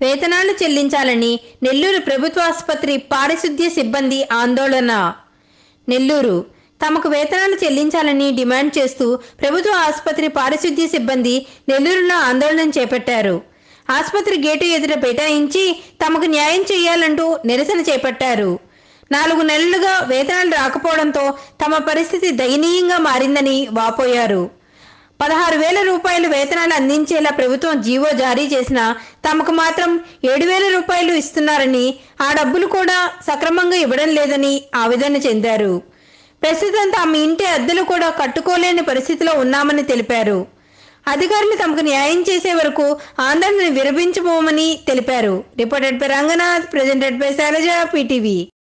వేతనాలు చెల్లించాలని నెల్లూరు ప్రభుత్వ ఆసుపత్రి పారిశుద్ధ్య సిబ్బంది ఆందోళన నెల్లూరు తమకు వేతనాలు చెల్లించాలని డిమాండ్ చేస్తూ ప్రభుత్వ ఆసుపత్రి పారిశుద్ధ్య సిబ్బంది నెల్లూరులో ఆందోళన చేపట్టారు ఆసుపత్రి గేటు ఎదుట బైఠాయించి తమకు న్యాయం చేయాలంటూ నిరసన చేపట్టారు నాలుగు నెలలుగా వేతనాలు రాకపోవడంతో తమ పరిస్థితి దయనీయంగా మారిందని వాపోయారు పదహారు వేల రూపాయలు వేతనాలు అందించేలా ప్రభుత్వం జీవో జారీ చేసినా తమకు మాత్రం ఏడు వేల రూపాయలు ఇస్తున్నారని ఆ డబ్బులు కూడా సక్రమంగా ఇవ్వడం లేదని ఆవేదన చెందారు ప్రస్తుతం తమ ఇంటి అద్దెలు కూడా కట్టుకోలేని పరిస్థితిలో ఉన్నామని తెలిపారు అధికారులు తమకు న్యాయం చేసే వరకు ఆందోళన విరమించబోమని తెలిపారు reported by Ranganath presented by Sailaja PTV